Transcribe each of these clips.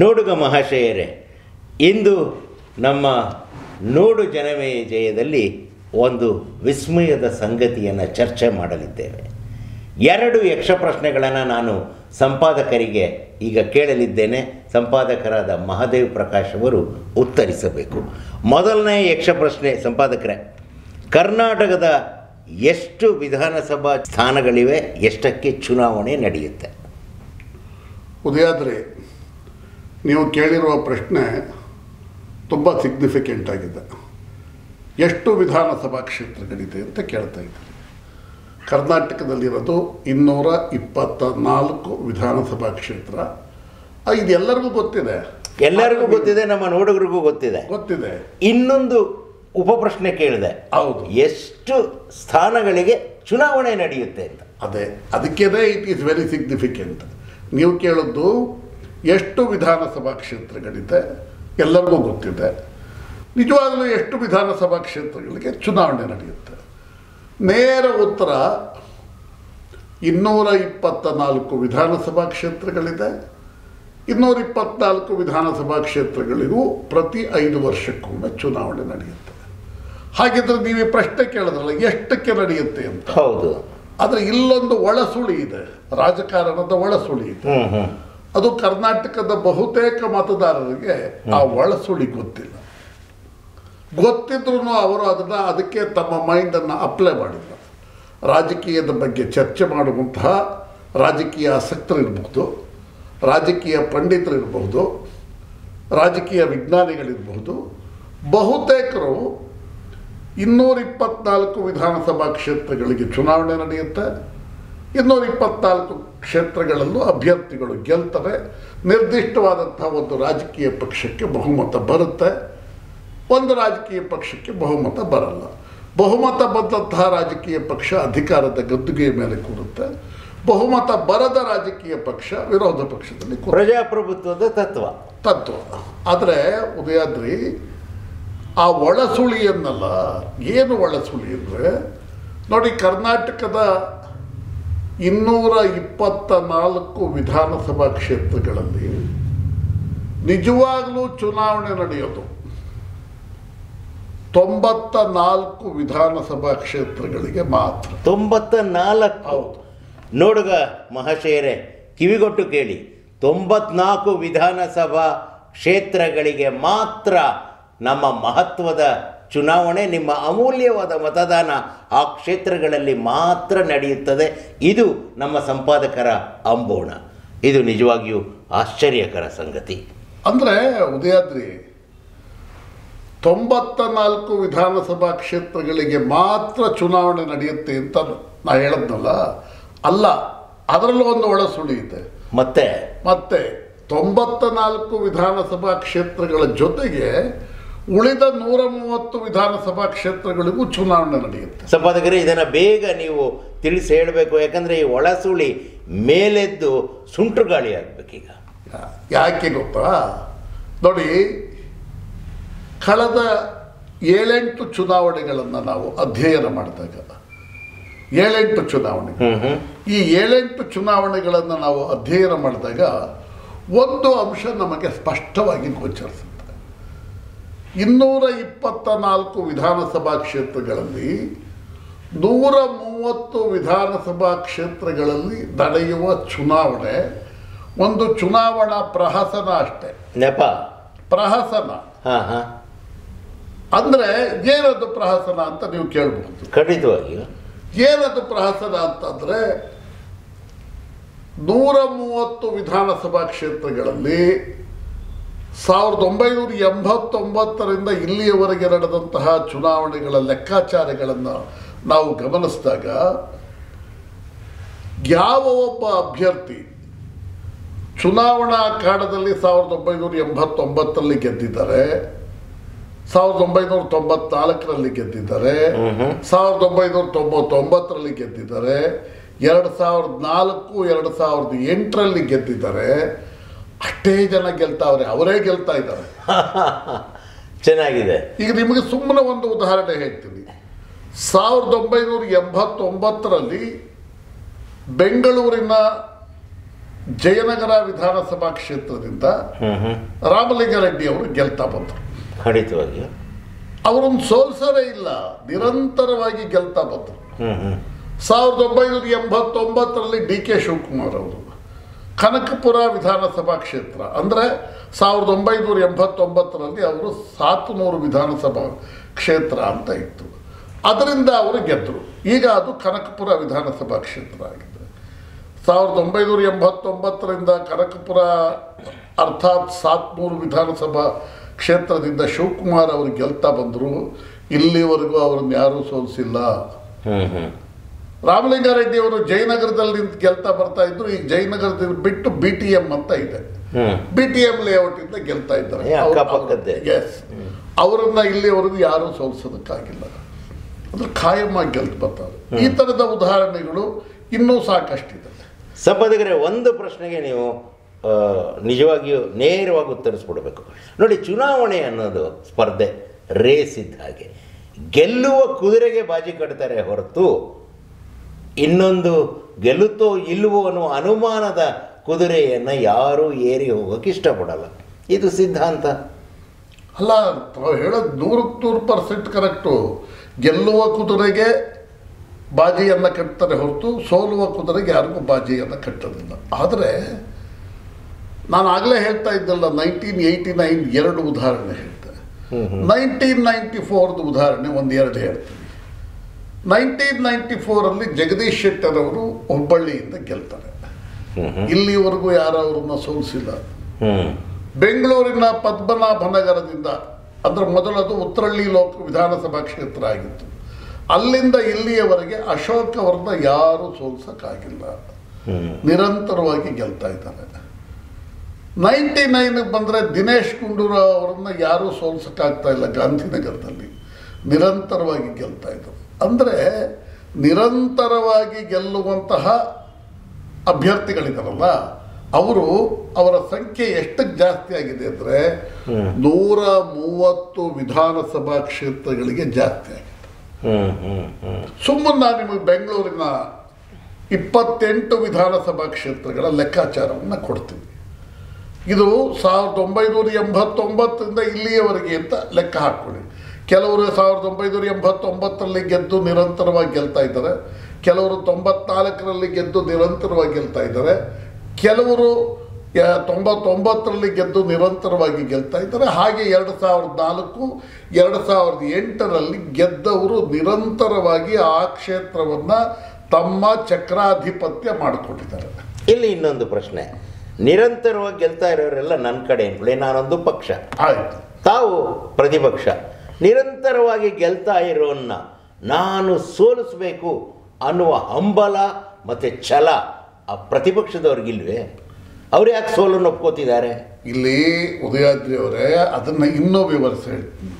ನೋಡುಗ ಮಹಾಶಯರೇ ಇಂದು ನಮ್ಮ ನೋಡು ಜನಮೇ ಜಯದಲ್ಲಿ ಒಂದು ವಿಸ್ಮಯದ ಸಂಗತಿಯನ್ನು ಚರ್ಚೆ ಮಾಡಲಿದ್ದೇವೆ ಎರಡು ಯಕ್ಷ ಪ್ರಶ್ನೆಗಳನ್ನು ನಾನು ಸಂಪಾದಕರಿಗೆ ಈಗ ಕೇಳಲಿದ್ದೇನೆ ಸಂಪಾದಕರಾದ ಮಹಾದೇವ್ ಪ್ರಕಾಶ್ ಅವರು ಉತ್ತರಿಸಬೇಕು ಮೊದಲನೇ ಯಕ್ಷ ಪ್ರಶ್ನೆ ಸಂಪಾದಕರೇ ಕರ್ನಾಟಕದ ಎಷ್ಟು ವಿಧಾನಸಭಾ ಸ್ಥಾನಗಳಿವೆ ಎಷ್ಟಕ್ಕೆ ಚುನಾವಣೆ ನಡೆಯುತ್ತೆ ಉದಯಾದ್ರಿ ನೀವು ಕೇಳಿರುವ ಪ್ರಶ್ನೆ ತುಂಬ ಸಿಗ್ನಿಫಿಕೆಂಟ್ ಆಗಿದೆ ಎಷ್ಟು ವಿಧಾನಸಭಾ ಕ್ಷೇತ್ರಗಳಿದೆ ಅಂತ ಕೇಳ್ತಾ ಇದ್ದೀರಿ ಕರ್ನಾಟಕದಲ್ಲಿರೋದು ಇನ್ನೂರ ಇಪ್ಪತ್ತ ನಾಲ್ಕು ವಿಧಾನಸಭಾ ಕ್ಷೇತ್ರ ಆ, ಇದೆಲ್ಲರಿಗೂ ಗೊತ್ತಿದೆ ಎಲ್ಲರಿಗೂ ಗೊತ್ತಿದೆ ನಮ್ಮ ನೋಡುಗರಿಗೂ ಗೊತ್ತಿದೆ ಗೊತ್ತಿದೆ ಇನ್ನೊಂದು ಉಪಪ್ರಶ್ನೆ ಕೇಳಿದೆ ಹೌದು ಎಷ್ಟು ಸ್ಥಾನಗಳಿಗೆ ಚುನಾವಣೆ ನಡೆಯುತ್ತೆ ಅಂತ ಅದೇ ಅದಕ್ಕೇನೆ ಇಟ್ ಈಸ್ ವೆರಿ ಸಿಗ್ನಿಫಿಕೆಂಟ್ ನೀವು ಕೇಳದ್ದು ಎಷ್ಟು ವಿಧಾನಸಭಾ ಕ್ಷೇತ್ರಗಳಿದೆ ಎಲ್ಲರಿಗೂ ಗೊತ್ತಿದೆ ನಿಜವಾಗಲೂ ಎಷ್ಟು ವಿಧಾನಸಭಾ ಕ್ಷೇತ್ರಗಳಿಗೆ ಚುನಾವಣೆ ನಡೆಯುತ್ತೆ ನೇರ ಉತ್ತರ ಇನ್ನೂರ ಇಪ್ಪತ್ತ ನಾಲ್ಕು ವಿಧಾನಸಭಾ ಕ್ಷೇತ್ರಗಳಿದೆ ಇನ್ನೂರ ಇಪ್ಪತ್ನಾಲ್ಕು ವಿಧಾನಸಭಾ ಕ್ಷೇತ್ರಗಳಿಗೂ ಪ್ರತಿ ಐದು ವರ್ಷಕ್ಕೊಮ್ಮೆ ಚುನಾವಣೆ ನಡೆಯುತ್ತೆ ಹಾಗಿದ್ರೆ ನೀವು ಈ ಪ್ರಶ್ನೆ ಕೇಳಿದ್ರಲ್ಲ ಎಷ್ಟಕ್ಕೆ ನಡೆಯುತ್ತೆ ಅಂತ ಹೌದು ಆದರೆ ಇಲ್ಲೊಂದು ಒಳಸುಳಿ ಇದೆ ರಾಜಕಾರಣದ ಒಳಸುಳಿ ಇದೆ ಹ್ಮ್ ಹ್ಮ್ ಅದು ಕರ್ನಾಟಕದ ಬಹುತೇಕ ಮತದಾರರಿಗೆ ಆ ಒಳಸುಳಿ ಗೊತ್ತಿಲ್ಲ ಗೊತ್ತಿದ್ರೂ ಅವರು ಅದನ್ನು ಅದಕ್ಕೆ ತಮ್ಮ ಮೈಂಡನ್ನು ಅಪ್ಲೈ ಮಾಡಿಲ್ಲ ರಾಜಕೀಯದ ಬಗ್ಗೆ ಚರ್ಚೆ ಮಾಡುವಂತಹ ರಾಜಕೀಯ ಆಸಕ್ತರಿರಬಹುದು ರಾಜಕೀಯ ಪಂಡಿತರಿರಬಹುದು ರಾಜಕೀಯ ವಿಜ್ಞಾನಿಗಳಿರಬಹುದು ಬಹುತೇಕರು ಇನ್ನೂರ ಇಪ್ಪತ್ನಾಲ್ಕು ವಿಧಾನಸಭಾ ಕ್ಷೇತ್ರಗಳಿಗೆ ಚುನಾವಣೆ ನಡೆಯುತ್ತೆ ಇನ್ನೂರ ಇಪ್ಪತ್ನಾಲ್ಕು ಕ್ಷೇತ್ರಗಳಲ್ಲೂ ಅಭ್ಯರ್ಥಿಗಳು ಗೆಲ್ತವೆ ನಿರ್ದಿಷ್ಟವಾದಂತಹ ಒಂದು ರಾಜಕೀಯ ಪಕ್ಷಕ್ಕೆ ಬಹುಮತ ಬರುತ್ತೆ ಒಂದು ರಾಜಕೀಯ ಪಕ್ಷಕ್ಕೆ ಬಹುಮತ ಬರಲ್ಲ ಬಹುಮತ ಬಂದಂತಹ ರಾಜಕೀಯ ಪಕ್ಷ ಅಧಿಕಾರದ ಗದ್ದುಗೆಯ ಮೇಲೆ ಕೂರುತ್ತೆ ಬಹುಮತ ಬರದ ರಾಜಕೀಯ ಪಕ್ಷ ವಿರೋಧ ಪಕ್ಷದಲ್ಲಿ ಕೂರುತ್ತೆ ಪ್ರಜಾಪ್ರಭುತ್ವದ ತತ್ವ ತತ್ವ ಆದರೆ ಉದಯಾದ್ರಿ ಆ ಒಳಸುಳಿಯನ್ನಲ್ಲ ಏನು ಒಳಸುಳಿ ಅಂದರೆ ನೋಡಿ ಕರ್ನಾಟಕದ ಇನ್ನೂರ ಇಪ್ಪತ್ತ ನಾಲ್ಕು ವಿಧಾನಸಭಾ ಕ್ಷೇತ್ರಗಳಲ್ಲಿ ನಿಜವಾಗಲೂ ಚುನಾವಣೆ ನಡೆಯೋದು ತೊಂಬತ್ತ ನಾಲ್ಕು ವಿಧಾನಸಭಾ ಕ್ಷೇತ್ರಗಳಿಗೆ ಮಾತ್ರ ತೊಂಬತ್ತ ನಾಲ್ಕು ಹೌದು ನೋಡುಗ ಮಹಾಶಯರೇ ಕಿವಿಗೊಟ್ಟು ಕೇಳಿ ತೊಂಬತ್ನಾಲ್ಕು ವಿಧಾನಸಭಾ ಕ್ಷೇತ್ರಗಳಿಗೆ ಮಾತ್ರ ನಮ್ಮ ಮಹತ್ವದ ಚುನಾವಣೆ ನಿಮ್ಮ ಅಮೂಲ್ಯವಾದ ಮತದಾನ ಆ ಕ್ಷೇತ್ರಗಳಲ್ಲಿ ಮಾತ್ರ ನಡೆಯುತ್ತದೆ ಇದು ನಮ್ಮ ಸಂಪಾದಕರ ಅಂಬೋಣ ಇದು ನಿಜವಾಗಿಯೂ ಆಶ್ಚರ್ಯಕರ ಸಂಗತಿ ಅಂದರೆ ಉದಯಾದ್ರಿ ತೊಂಬತ್ತ ನಾಲ್ಕು ವಿಧಾನಸಭಾ ಕ್ಷೇತ್ರಗಳಿಗೆ ಮಾತ್ರ ಚುನಾವಣೆ ನಡೆಯುತ್ತೆ ಅಂತ ನಾ ಹೇಳದ್ನಲ್ಲ ಅಲ್ಲ ಅದರಲ್ಲೂ ಒಂದು ಒಳಸುಳಿ ಇದೆ ಮತ್ತೆ ಮತ್ತೆ ತೊಂಬತ್ತ ನಾಲ್ಕು ವಿಧಾನಸಭಾ ಕ್ಷೇತ್ರಗಳ ಜೊತೆಗೆ ಉಳಿದ ನೂರ ಮೂವತ್ತು ವಿಧಾನಸಭಾ ಕ್ಷೇತ್ರಗಳಿಗೂ ಚುನಾವಣೆ ನಡೆಯುತ್ತೆ ಸಂಪಾದಕರೇ ಇದನ್ನು ಬೇಗ ನೀವು ತಿಳಿಸಿ ಹೇಳಬೇಕು ಯಾಕಂದರೆ ಈ ಒಳಸುಳಿ ಮೇಲೆದ್ದು ಸುಂಟು ಗಾಳಿ ಆಗಬೇಕೀಗ ಯಾಕೆ ಗೊತ್ತಾ ನೋಡಿ ಕಳೆದ ಏಳೆಂಟು ಚುನಾವಣೆಗಳನ್ನು ನಾವು ಅಧ್ಯಯನ ಮಾಡಿದಾಗ ಏಳೆಂಟು ಚುನಾವಣೆ ಹ್ಞೂ ಹ್ಞೂ ಈ ಏಳೆಂಟು ಚುನಾವಣೆಗಳನ್ನು ನಾವು ಅಧ್ಯಯನ ಮಾಡಿದಾಗ ಒಂದು ಅಂಶ ನಮಗೆ ಸ್ಪಷ್ಟವಾಗಿ ಗೋಚರಿಸುತ್ತೆ ಇನ್ನೂರ ಇಪ್ಪತ್ತ ನಾಲ್ಕು ವಿಧಾನಸಭಾ ಕ್ಷೇತ್ರಗಳಲ್ಲಿ ನೂರ ಮೂವತ್ತು ವಿಧಾನಸಭಾ ಕ್ಷೇತ್ರಗಳಲ್ಲಿ ನಡೆಯುವ ಚುನಾವಣೆ ಒಂದು ಚುನಾವಣಾ ಪ್ರಹಸನ ಅಷ್ಟೇ ನೆಪ ಪ್ರಹಸನ ಹಾಂ ಹಾಂ ಅಂದರೆ ಏನದು ಪ್ರಹಸನ ಅಂತ ನೀವು ಕೇಳಬಹುದು ಖಂಡಿತವಾಗಿಯೂ ಏನದು ಪ್ರಹಸನ ಅಂತಂದರೆ ನೂರ ಮೂವತ್ತು ವಿಧಾನಸಭಾ ಕ್ಷೇತ್ರಗಳಲ್ಲಿ ಸಾವಿರದ ಒಂಬೈನೂರ ಎಂಬತ್ತೊಂಬತ್ತರಿಂದ ಇಲ್ಲಿಯವರೆಗೆ ನಡೆದಂತಹ ಚುನಾವಣೆಗಳ ಲೆಕ್ಕಾಚಾರಗಳನ್ನು ನಾವು ಗಮನಿಸಿದಾಗ ಯಾವ ಒಬ್ಬ ಅಭ್ಯರ್ಥಿ ಚುನಾವಣಾ ಅಖಾಡದಲ್ಲಿ ಸಾವಿರದ ಒಂಬೈನೂರ ಎಂಬತ್ತೊಂಬತ್ತರಲ್ಲಿ ಗೆದ್ದಿದ್ದಾರೆ ಸಾವಿರದ ಒಂಬೈನೂರ ತೊಂಬತ್ನಾಲ್ಕರಲ್ಲಿ ಗೆದ್ದಿದ್ದಾರೆ ಸಾವಿರದ ಒಂಬೈನೂರ ತೊಂಬತ್ತೊಂಬತ್ತರಲ್ಲಿ ಗೆದ್ದಿದ್ದಾರೆ ಎರಡು ಸಾವಿರದ ನಾಲ್ಕು ಎರಡು ಸಾವಿರದ ಎಂಟರಲ್ಲಿ ಗೆದ್ದಿದ್ದಾರೆ ಅಷ್ಟೇ ಜನ ಗೆಲ್ತಾವ್ರೆ ಅವರೇ ಗೆಲ್ತಾ ಇದ್ದಾರೆ ಚೆನ್ನಾಗಿದೆ ಈಗ ನಿಮಗೆ ಸುಮ್ಮನೆ ಒಂದು ಉದಾಹರಣೆ ಹೇಳ್ತೀನಿ ಸಾವಿರದ ಒಂಬೈನೂರ ಎಂಬತ್ತೊಂಬತ್ತರಲ್ಲಿ ಬೆಂಗಳೂರಿನ ಜಯನಗರ ವಿಧಾನಸಭಾ ಕ್ಷೇತ್ರದಿಂದ ಹ್ಮ್ ಹ್ಮ್ ರಾಮಲಿಂಗಾರೆಡ್ಡಿ ಅವರು ಗೆಲ್ತಾ ಬಂದರು ಖಂಡಿತವಾಗಿಯೂ ಅವರನ್ನು ಸೋಲ್ಸರೇ ಇಲ್ಲ ನಿರಂತರವಾಗಿ ಗೆಲ್ತಾ ಬಂದರು ಹ್ಮ್ ಹ್ಮ್ ಸಾವಿರದ ಒಂಬೈನೂರ ಎಂಬತ್ತೊಂಬತ್ತರಲ್ಲಿ ಡಿ ಕೆ ಶಿವಕುಮಾರ್ ಅವರು ಕನಕಪುರ ವಿಧಾನಸಭಾ ಕ್ಷೇತ್ರ ಅಂದರೆ ಸಾವಿರದ ಒಂಬೈನೂರ ಎಂಬತ್ತೊಂಬತ್ತರಲ್ಲಿ ಅವರು ಸಾತುನೂರು ವಿಧಾನಸಭಾ ಕ್ಷೇತ್ರ ಅಂತ ಇತ್ತು ಅದರಿಂದ ಅವರು ಗೆದ್ದರು ಈಗ ಅದು ಕನಕಪುರ ವಿಧಾನಸಭಾ ಕ್ಷೇತ್ರ ಆಗಿದೆ ಸಾವಿರದ ಒಂಬೈನೂರ ಎಂಬತ್ತೊಂಬತ್ತರಿಂದ ಕನಕಪುರ ಅರ್ಥಾತ್ ಸಾತ್ನೂರು ವಿಧಾನಸಭಾ ಕ್ಷೇತ್ರದಿಂದ ಶಿವಕುಮಾರ್ ಅವರು ಗೆಲ್ತಾ ಬಂದರು ಇಲ್ಲಿವರೆಗೂ ಅವ್ರನ್ನ ಯಾರೂ ಸೋಲಿಸಿಲ್ಲ ಹ್ಮ್ ಹ್ಮ್ ರಾಮಲಿಂಗಾರೆಡ್ಡಿ ಅವರು ಜಯನಗರದಲ್ಲಿ ನಿಂತು ಗೆಲ್ತಾ ಬರ್ತಾ ಇದ್ರು ಈಗ ಜಯನಗರದಿಂದ ಬಿಟ್ಟು ಬಿ ಟಿ ಎಂ ಅಂತ ಇದೆ ಹ್ಮ್ ಬಿ ಟಿ ಎಂ ಲೇಔಟ್ ಇಂದ ಗೆಲ್ತಾ ಇದ್ದಾರೆ ಏ, ಅಕ್ಕಪಕ್ಕದ್ದೇ. ಎಸ್ ಅವರನ್ನ ಇಲ್ಲಿವರೆಗೂ ಯಾರೂ ಸೋಲಿಸೋದಕ್ಕಾಗಿಲ್ಲ ಅಂದ್ರೆ ಖಾಯಮಾಗಿ ಗೆಲ್ತು ಬರ್ತಾರೆ ಈ ಥರದ ಉದಾಹರಣೆಗಳು ಇನ್ನೂ ಸಾಕಷ್ಟಿದೆ ಸಂಪಾದಕರೇ ಒಂದು ಪ್ರಶ್ನೆಗೆ ನೀವು ಆ, ನಿಜವಾಗಿಯೂ ನೇರವಾಗಿ ಉತ್ತರಿಸ್ಬಿಡ್ಬೇಕು ನೋಡಿ ಚುನಾವಣೆ ಅನ್ನೋದು ಸ್ಪರ್ಧೆ ರೇಸ್ ಇದ್ದ ಹಾಗೆ ಗೆಲ್ಲುವ ಕುದುರೆಗೆ ಬಾಜಿ ಕಟ್ತಾರೆ ಹೊರತು ಇನ್ನೊಂದು ಗೆಲ್ಲುತ್ತೋ ಇಲ್ಲವೋ ಅನ್ನೋ ಅನುಮಾನದ ಕುದುರೆಯನ್ನು ಯಾರೂ ಏರಿ ಹೋಗೋಕೆ ಇಷ್ಟಪಡಲ್ಲ ಇದು ಸಿದ್ಧಾಂತ ಅಲ್ಲ ತಾವು ಹೇಳೋದು ನೂರಕ್ಕೆ ನೂರು ಪರ್ಸೆಂಟ್ ಕರೆಕ್ಟು ಗೆಲ್ಲುವ ಕುದುರೆಗೆ ಬಾಜಿಯನ್ನು ಕಟ್ತಾರೆ ಹೊರತು ಸೋಲುವ ಕುದುರೆಗೆ ಯಾರಿಗೂ ಬಾಜಿಯನ್ನು ಕಟ್ಟೋದಿಲ್ಲ ಆದರೆ ನಾನು ಆಗಲೇ ಹೇಳ್ತಾ ಇದ್ದಲ್ಲ ನೈನ್ಟೀನ್ ಏಯ್ಟಿ ನೈನ್ ಎರಡು ಉದಾಹರಣೆ ಹೇಳ್ತೆ ಹ್ಮ್ ಹ್ಮ್. ನೈನ್ಟೀನ್ ನೈಂಟಿ ಫೋರ್ದು ಉದಾಹರಣೆ ಒಂದು ಎರಡು ಹೇಳ್ತೀನಿ ನೈನ್ಟೀನ್ ನೈಂಟಿ ಫೋರಲ್ಲಿ ಜಗದೀಶ್ ಶೆಟ್ಟರ್ ಅವರು ಹುಬ್ಬಳ್ಳಿಯಿಂದ ಗೆಲ್ತಾರೆ ಹ್ಮ್ ಹ್ಮ್. ಇಲ್ಲಿವರೆಗೂ ಯಾರು ಅವ್ರನ್ನ ಸೋಲಿಸಿಲ್ಲ ಹ್ಮ್ ಬೆಂಗಳೂರಿನ ಪದ್ಮನಾಭನಗರದಿಂದ ಅಂದ್ರೆ ಮೊದಲದು ಉತ್ತರಳ್ಳಿ ಲೋಕ ವಿಧಾನಸಭಾ ಕ್ಷೇತ್ರ ಆಗಿತ್ತು ಅಲ್ಲಿಂದ ಇಲ್ಲಿಯವರೆಗೆ ಅಶೋಕ್ ಅವ್ರನ್ನ ಯಾರು ಸೋಲ್ಸಕ್ಕಾಗಿಲ್ಲ ಹ್ಮ್ ನಿರಂತರವಾಗಿ ಗೆಲ್ತಾ ಇದ್ದಾರೆ ನೈಂಟಿ ನೈನ್ಗೆ ಬಂದರೆ ದಿನೇಶ್ ಗುಂಡೂರಾವ್ ಅವರನ್ನ ಯಾರೂ ಸೋಲ್ಸಕ್ಕಾಗ್ತಾ ಇಲ್ಲ ಗಾಂಧಿನಗರದಲ್ಲಿ ನಿರಂತರವಾಗಿ ಗೆಲ್ತಾ ಇದ್ದಾರೆ ಅಂದರೆ ನಿರಂತರವಾಗಿ ಗೆಲ್ಲುವಂತಹ ಅಭ್ಯರ್ಥಿಗಳಿದಾರಲ್ಲ ಅವರು ಅವರ ಸಂಖ್ಯೆ ಎಷ್ಟಕ್ಕೆ ಜಾಸ್ತಿ ಆಗಿದೆ ಅಂದರೆ ನೂರ ಮೂವತ್ತು ವಿಧಾನಸಭಾ ಕ್ಷೇತ್ರಗಳಿಗೆ ಜಾಸ್ತಿ ಆಗಿದೆ ಹ್ಮ್ ಹ್ಮ್ ಹ್ಮ್ ಸುಮ್ಮನೆ ನಾನು ನಿಮಗೆ ಬೆಂಗಳೂರಿನ ಇಪ್ಪತ್ತೆಂಟು ವಿಧಾನಸಭಾ ಕ್ಷೇತ್ರಗಳ ಲೆಕ್ಕಾಚಾರವನ್ನು ಕೊಡ್ತೀನಿ ಇದು ಸಾವಿರದ ಒಂಬೈನೂರ ಎಂಬತ್ತೊಂಬತ್ತರಿಂದ ಇಲ್ಲಿಯವರೆಗೆ ಅಂತ ಲೆಕ್ಕ ಹಾಕ್ಕೊಳ್ಳಿ ಕೆಲವರು ಸಾವಿರದ ಒಂಬೈನೂರ ಎಂಬತ್ತೊಂಬತ್ತರಲ್ಲಿ ಗೆದ್ದು ನಿರಂತರವಾಗಿ ಗೆಲ್ತಾ ಇದ್ದಾರೆ ಕೆಲವರು ತೊಂಬತ್ನಾಲ್ಕರಲ್ಲಿ ಗೆದ್ದು ನಿರಂತರವಾಗಿ ಗೆಲ್ತಾ ಇದ್ದಾರೆ ಕೆಲವರು ಯ- ತೊಂಬತ್ತೊಂಬತ್ತರಲ್ಲಿ ಗೆದ್ದು ನಿರಂತರವಾಗಿ ಗೆಲ್ತಾ ಇದ್ದಾರೆ ಹಾಗೆ ಎರಡು ಸಾವಿರದ ನಾಲ್ಕು ಎರಡು ಸಾವಿರದ ಎಂಟರಲ್ಲಿ ಗೆದ್ದವರು ನಿರಂತರವಾಗಿ ಆ ಕ್ಷೇತ್ರವನ್ನು ತಮ್ಮ ಚಕ್ರಾಧಿಪತ್ಯ ಮಾಡಿಕೊಂಡಿದ್ದಾರೆ ಇಲ್ಲಿ ಇನ್ನೊಂದು ಪ್ರಶ್ನೆ ನಿರಂತರವಾಗಿ ಗೆಲ್ತಾ ಇರೋರೆಲ್ಲ ನನ್ನ ಕಡೆ ಅನ್ಕೊಳ್ಳಿ ನಾನೊಂದು ಪಕ್ಷ ಆಯಿತು ತಾವು ಪ್ರತಿಪಕ್ಷ ನಿರಂತರವಾಗಿ ಗೆಲ್ತಾ ಇರೋನ್ನ ನಾನು ಸೋಲಿಸಬೇಕು ಅನ್ನುವ ಹಂಬಲ ಮತ್ತು ಛಲ ಆ ಪ್ರತಿಪಕ್ಷದವ್ರಿಗಿಲ್ವೇ ಅವ್ರು ಯಾಕೆ ಸೋಲನ್ನು ಒಪ್ಕೋತಿದ್ದಾರೆ ಇಲ್ಲಿ ಉದಯಾದ್ರಿ ಅವರೇ ಅದನ್ನು ಇನ್ನೂ ವಿವರಿಸಿ ಹೇಳ್ತೀನಿ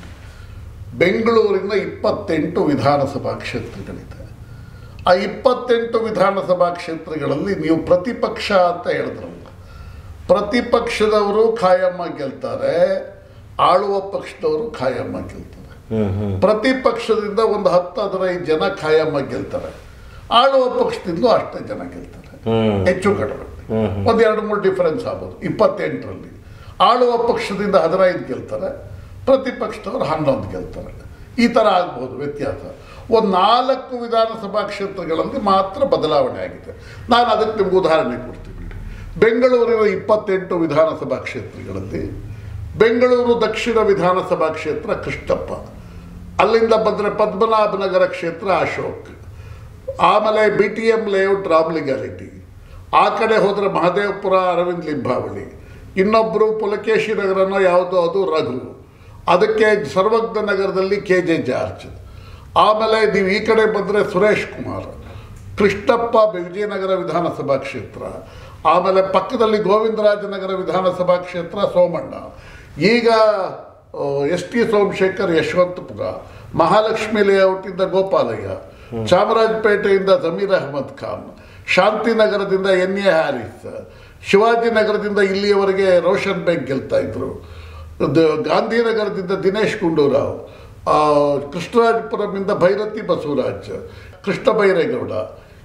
ಬೆಂಗಳೂರಿನ ಇಪ್ಪತ್ತೆಂಟು ವಿಧಾನಸಭಾ ಕ್ಷೇತ್ರಗಳಿದೆ ಆ ಇಪ್ಪತ್ತೆಂಟು ವಿಧಾನಸಭಾ ಕ್ಷೇತ್ರಗಳಲ್ಲಿ ನೀವು ಪ್ರತಿಪಕ್ಷ ಅಂತ ಹೇಳಿದ್ರಲ್ಲ ಪ್ರತಿಪಕ್ಷದವರು ಖಾಯಮ್ಮ ಗೆಲ್ತಾರೆ ಆಳುವ ಪಕ್ಷದವರು ಖಾಯಮ್ಮ ಗೆಲ್ತಾರೆ ಹ್ಮ್ ಹ್ಮ್ ಪ್ರತಿಪಕ್ಷದಿಂದ ಒಂದು ಹತ್ತು ಹದಿನೈದು ಜನ ಖಾಯಮ್ಮ ಗೆಲ್ತಾರೆ ಆಳುವ ಪಕ್ಷದಿಂದಲೂ ಅಷ್ಟೇ ಜನ ಗೆಲ್ತಾರೆ ಹ್ಮ್. ಹೆಚ್ಚು ಕಡಿಮೆ ಹ್ಮ್ ಹ್ಮ್. ಒಂದು ಎರಡು ಮೂರು ಡಿಫರೆನ್ಸ್ ಆಗ್ಬೋದು ಇಪ್ಪತ್ತೆಂಟರಲ್ಲಿ ಆಳುವ ಪಕ್ಷದಿಂದ ಹದಿನೈದು ಗೆಲ್ತಾರೆ ಪ್ರತಿಪಕ್ಷದವರು ಹನ್ನೊಂದು ಗೆಲ್ತಾರೆ ಈ ಥರ ಆಗ್ಬೋದು ವ್ಯತ್ಯಾಸ ಒಂದು ನಾಲ್ಕು ವಿಧಾನಸಭಾ ಕ್ಷೇತ್ರಗಳಲ್ಲಿ ಮಾತ್ರ ಬದಲಾವಣೆ ಆಗಿದೆ ನಾನು ಅದಕ್ಕೆ ನಿಮ್ಗೆ ಉದಾಹರಣೆ ಕೊಡ್ತೀನಿ ಬೆಂಗಳೂರಿನ ಇಪ್ಪತ್ತೆಂಟು ವಿಧಾನಸಭಾ ಕ್ಷೇತ್ರಗಳಲ್ಲಿ ಬೆಂಗಳೂರು ದಕ್ಷಿಣ ವಿಧಾನಸಭಾ ಕ್ಷೇತ್ರ ಕೃಷ್ಣಪ್ಪ ಅಲ್ಲಿಂದ ಬಂದರೆ ಪದ್ಮನಾಭನಗರ ಕ್ಷೇತ್ರ ಅಶೋಕ್ ಆಮೇಲೆ B T M Layout Ramalinga Reddy ಆ ಕಡೆ ಹೋದರೆ ಮಹದೇವಪುರ ಅರವಿಂದ್ ಲಿಂಬಾವಳಿ ಇನ್ನೊಬ್ಬರು ಪುಲಕೇಶಿ ನಗರನ ಯಾವುದೋ ಅದು ರಘು ಅದಕ್ಕೆ ಸರ್ವಜ್ಞ ನಗರದಲ್ಲಿ ಕೆ ಜೆ ಜಾರ್ಜ್ ಆಮೇಲೆ ನೀವು ಈ ಕಡೆ ಬಂದರೆ ಸುರೇಶ್ ಕುಮಾರ್ ಕೃಷ್ಣಪ್ಪ ವಿಜಯನಗರ ವಿಧಾನಸಭಾ ಕ್ಷೇತ್ರ ಆಮೇಲೆ ಪಕ್ಕದಲ್ಲಿ ಗೋವಿಂದರಾಜನಗರ ವಿಧಾನಸಭಾ ಕ್ಷೇತ್ರ ಸೋಮಣ್ಣ ಈಗ ಎಸ್ ಟಿ ಸೋಮಶೇಖರ್ ಯಶವಂತಪುರ ಮಹಾಲಕ್ಷ್ಮಿ ಲೇಔಟಿಂದ ಗೋಪಾಲಯ್ಯ ಚಾಮರಾಜಪೇಟೆಯಿಂದ ಜಮೀರ್ ಅಹಮದ್ ಖಾನ್ ಶಾಂತಿನಗರದಿಂದ ಎನ್ ಎ ಹ್ಯಾರಿಸ್ ಶಿವಾಜಿನಗರದಿಂದ ಇಲ್ಲಿಯವರೆಗೆ ರೋಷನ್ ಬೇಗ್ ಗೆಲ್ತಾ ಇದ್ರು ದ- ಗಾಂಧಿನಗರದಿಂದ ದಿನೇಶ್ ಗುಂಡೂರಾವ್ ಆ, ಕೃಷ್ಣರಾಜಪುರಮಿಂದ ಭೈರತಿ ಬಸವರಾಜ್ ಕೃಷ್ಣ ಬೈರೇಗೌಡ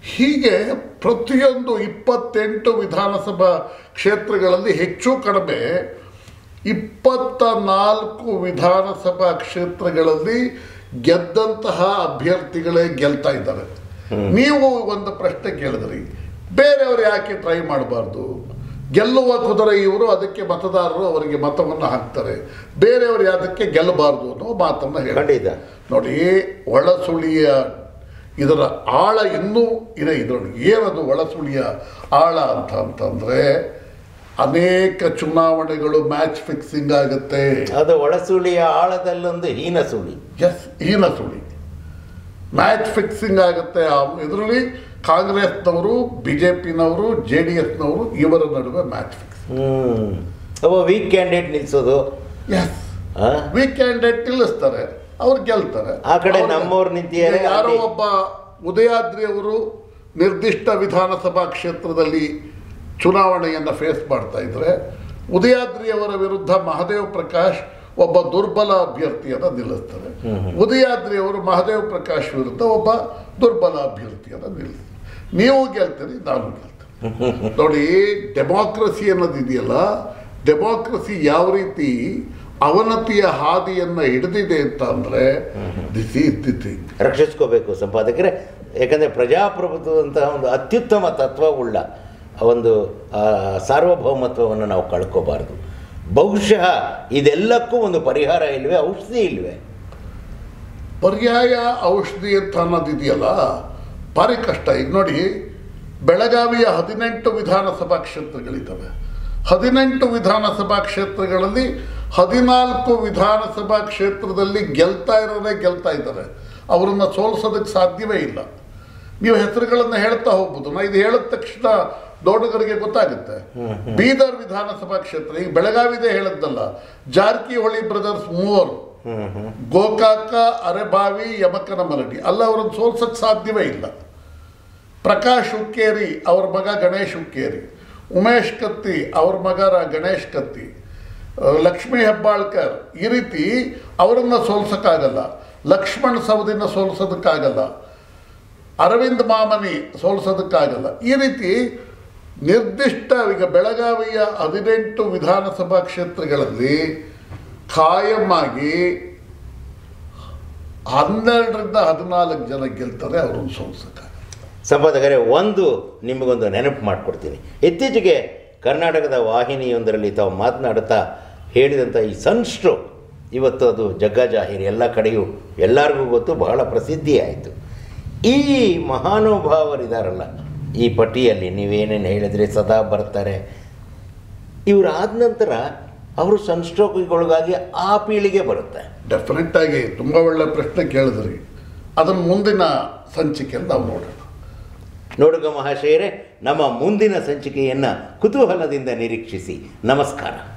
ಹೀಗೆ ಪ್ರತಿಯೊಂದು ಇಪ್ಪತ್ತೆಂಟು ವಿಧಾನಸಭಾ ಕ್ಷೇತ್ರಗಳಲ್ಲಿ ಹೆಚ್ಚು ಕಡಿಮೆ ಇಪ್ಪತ್ತ ನಾಲ್ಕು ವಿಧಾನಸಭಾ ಕ್ಷೇತ್ರಗಳಲ್ಲಿ ಗೆದ್ದಂತಹ ಅಭ್ಯರ್ಥಿಗಳೇ ಗೆಲ್ತಾ ಇದ್ದಾರೆ ನೀವು ಒಂದು ಪ್ರಶ್ನೆ ಕೇಳಿದ್ರಿ ಬೇರೆಯವರು ಯಾಕೆ ಟ್ರೈ ಮಾಡಬಾರ್ದು ಗೆಲ್ಲುವ ಕುದುರೆ ಇವರು ಅದಕ್ಕೆ ಮತದಾರರು ಅವರಿಗೆ ಮತವನ್ನು ಹಾಕ್ತಾರೆ ಬೇರೆಯವರು ಯಾದಕ್ಕೆ ಗೆಲ್ಲಬಾರ್ದು ಅನ್ನೋ ಮಾತನ್ನು ಹೇಳಿ ಖಂಡಿತ ನೋಡಿ ಒಳಸುಳಿಯ ಇದರ ಆಳ ಇನ್ನೂ ಇದೆ ಇದರೊಳಗೆ ಏನದು ಒಳಸುಳಿಯ ಆಳ ಅಂತ ಅಂತಂದರೆ ಅನೇಕ ಚುನಾವಣೆಗಳು ಮ್ಯಾಚ್ ಫಿಕ್ಸಿಂಗ್ ಆಗುತ್ತೆ ಅದು ಒಳಸುಳಿಯ ಆಳದಲ್ಲೊಂದು ಹೀನ ಸುಳಿ ಎಸ್ ಹೀನ ಸುಳಿ ಮ್ಯಾಚ್ ಫಿಕ್ಸಿಂಗ್ ಆಗುತ್ತೆ ಇದರಲ್ಲಿ ಕಾಂಗ್ರೆಸ್ನವರು ಬಿ ಜೆ ಪಿನವರು ಜೆ ಡಿ ಎಸ್ನವರು ಇವರ ನಡುವೆ ಮ್ಯಾಚ್ ಫಿಕ್ಸ್ ಹ್ಮ್ ಅವ ವೀಕ್ ಕ್ಯಾಂಡಿಡೇಟ್ ನಿಲ್ಸೋದು ಎಸ್ ಆ? ವೀಕ್ ಕ್ಯಾಂಡಿಡೇಟ್ ನಿಲ್ಲಿಸ್ತಾರೆ ಅವ್ರು ಗೆಲ್ತಾರೆ ಆ ಕಡೆ ಅವ್ರು- ನಮ್ಮವ್ರು ನಿಂತಿದ್ದಾರೆ, ಈಗ ಯಾರೋ ಅಲ್ಲಿ- ಒಬ್ಬ ಉದಯಾದ್ರಿ ಅವರು ನಿರ್ದಿಷ್ಟ ವಿಧಾನಸಭಾ ಕ್ಷೇತ್ರದಲ್ಲಿ ಚುನಾವಣೆಯನ್ನು ಫೇಸ್ ಮಾಡ್ತಾ ಇದ್ರೆ ಉದಯಾದ್ರಿ ಅವರ ವಿರುದ್ಧ ಮಹದೇವ್ ಪ್ರಕಾಶ್ ಒಬ್ಬ ದುರ್ಬಲ ಅಭ್ಯರ್ಥಿಯನ್ನು ನಿಲ್ಲಿಸ್ತಾರೆ ಉದಯಾದ್ರಿ ಅವರು ಮಹದೇವ್ ಪ್ರಕಾಶ್ ವಿರುದ್ಧ ಒಬ್ಬ ದುರ್ಬಲ ಅಭ್ಯರ್ಥಿಯನ್ನು ನಿಲ್ಲಿಸ್ತಾರೆ ನೀವು ಗೆಲ್ತೀರಿ ನಾನು ಗೆಲ್ತೀನಿ ನೋಡಿ ಡೆಮಾಕ್ರಸಿ ಅನ್ನೋದು ಇದೆಯಲ್ಲ ಡೆಮಾಕ್ರಸಿ ಯಾವ ರೀತಿ ಅವನತಿಯ ಹಾದಿಯನ್ನು ಹಿಡಿದಿದೆ ಅಂತ ಅಂದರೆ ದಿಸ್ ಈಸ್ ದಿ ಥಿಂಗ್ ರಕ್ಷಿಸ್ಕೋಬೇಕು ಸಂಪಾದಕರೇ ಯಾಕಂದರೆ ಪ್ರಜಾಪ್ರಭುತ್ವದಂತಹ ಒಂದು ಅತ್ಯುತ್ತಮ ತತ್ವವುಳ್ಳ ಒಂದು ಆ, ಸಾರ್ವಭೌಮತ್ವವನ್ನು ನಾವು ಕಳ್ಕೋಬಾರ್ದು ಬಹುಶಃ ಇದೆಲ್ಲಕ್ಕೂ ಒಂದು ಪರಿಹಾರ ಇಲ್ವೇ ಔಷಧಿ ಇಲ್ವೇ ಪರ್ಯಾಯ ಔಷಧಿ ಅಂತ ಅನ್ನೋದು ಇದೆಯಲ್ಲ ಭಾರಿ ಕಷ್ಟ ಈಗ ನೋಡಿ ಬೆಳಗಾವಿಯ ಹದಿನೆಂಟು ವಿಧಾನಸಭಾ ಕ್ಷೇತ್ರಗಳಿದ್ದಾವೆ ಹದಿನೆಂಟು ವಿಧಾನಸಭಾ ಕ್ಷೇತ್ರಗಳಲ್ಲಿ ಹದಿನಾಲ್ಕು ವಿಧಾನಸಭಾ ಕ್ಷೇತ್ರದಲ್ಲಿ ಗೆಲ್ತಾ ಇರೋರೇ ಗೆಲ್ತಾ ಇದ್ದಾರೆ ಅವರನ್ನ ಸೋಲಿಸೋದಕ್ಕೆ ಸಾಧ್ಯವೇ ಇಲ್ಲ ನೀವು ಹೆಸರುಗಳನ್ನು ಹೇಳ್ತಾ ಹೋಗ್ಬೋದು ನಾ ಇದು ಹೇಳಿದ ತಕ್ಷಣ ನೋಡುಗರಿಗೆ ಗೊತ್ತಾಗುತ್ತೆ ಬೀದರ್ ವಿಧಾನಸಭಾ ಕ್ಷೇತ್ರ ಈಗ ಬೆಳಗಾವಿದೆ ಹೇಳದ್ದಲ್ಲ ಜಾರಕಿಹೊಳಿ ಬ್ರದರ್ಸ್ ಮೂವರು ಗೋಕಾಕ ಅರೆಬಾವಿ ಯಮಕನ ಮರಡಿ ಅಲ್ಲ ಅವರನ್ನು ಸೋಲ್ಸಕ್ಕೆ ಸಾಧ್ಯವೇ ಇಲ್ಲ ಪ್ರಕಾಶ್ ಹುಕ್ಕೇರಿ ಅವ್ರ ಮಗ ಗಣೇಶ್ ಹುಕ್ಕೇರಿ ಉಮೇಶ್ ಕತ್ತಿ ಅವ್ರ ಮಗ ರ- ಗಣೇಶ್ ಕತ್ತಿ ಆ, ಲಕ್ಷ್ಮೀ ಹೆಬ್ಬಾಳ್ಕರ್ ಈ ರೀತಿ ಅವರನ್ನು ಸೋಲ್ಸೋಕ್ಕಾಗಲ್ಲ ಲಕ್ಷ್ಮಣ್ ಸವದಿನ ಸೋಲ್ಸೋದಕ್ಕಾಗಲ್ಲ ಅರವಿಂದ್ ಮಾಮನಿ ಸೋಲ್ಸೋದಕ್ಕಾಗಲ್ಲ ಈ ರೀತಿ ನಿರ್ದಿಷ್ಟ ಈಗ ಬೆಳಗಾವಿಯ ಹದಿನೆಂಟು ವಿಧಾನಸಭಾ ಕ್ಷೇತ್ರಗಳಲ್ಲಿ ಖಾಯಂ ಆಗಿ ಹನ್ನೆರಡರಿಂದ ಹದಿನಾಲ್ಕು ಜನ ಗೆಲ್ತಾರೆ ಅವ್ರನ್ನ ಸೋಲ್ಸೋಕ್ಕಾಗಲ್ಲ ಸಂಪಾದಕರೇ ಒಂದು ನಿಮಗೊಂದು ನೆನಪು ಮಾಡಿಕೊಡ್ತೀನಿ ಇತ್ತೀಚೆಗೆ ಕರ್ನಾಟಕದ ವಾಹಿನಿಯೊಂದರಲ್ಲಿ ತಾವು ಮಾತನಾಡುತ್ತಾ ಹೇಳಿದಂಥ ಈ ಸನ್ಸ್ಟ್ರೋಕ್ ಇವತ್ತು ಅದು ಜಗ್ಗಜಾಹೀರ್ ಎಲ್ಲ ಕಡೆಯೂ ಎಲ್ಲರಿಗೂ ಗೊತ್ತು ಬಹಳ ಪ್ರಸಿದ್ಧಿ ಆಯಿತು ಈ ಮಹಾನುಭಾವರಿದಾರಲ್ಲ ಈ ಪಟ್ಟಿಯಲ್ಲಿ ನೀವೇನೇನು ಹೇಳಿದ್ರಿ ಸದಾ ಬರ್ತಾರೆ ಇವರು ಆದ ನಂತರ ಅವರು ಸನ್ಸ್ಟ್ರೋಕ್ಗೊಳಗಾಗಿ ಆ ಪೀಳಿಗೆ ಬರುತ್ತೆ ಡೆಫಿನೆಟ್ ಆಗಿ ತುಂಬ ಒಳ್ಳೆ ಪ್ರಶ್ನೆ ಕೇಳಿದ್ರಿ ಅದನ್ನು ಮುಂದಿನ ಸಂಚಿಕೆಯಲ್ಲಿ ನಾವು ನೋಡೋಣ ನೋಡುಗ ಮಹಾಶಯರೇ ನಮ್ಮ ಮುಂದಿನ ಸಂಚಿಕೆಯನ್ನು ಕುತೂಹಲದಿಂದ ನಿರೀಕ್ಷಿಸಿ ನಮಸ್ಕಾರ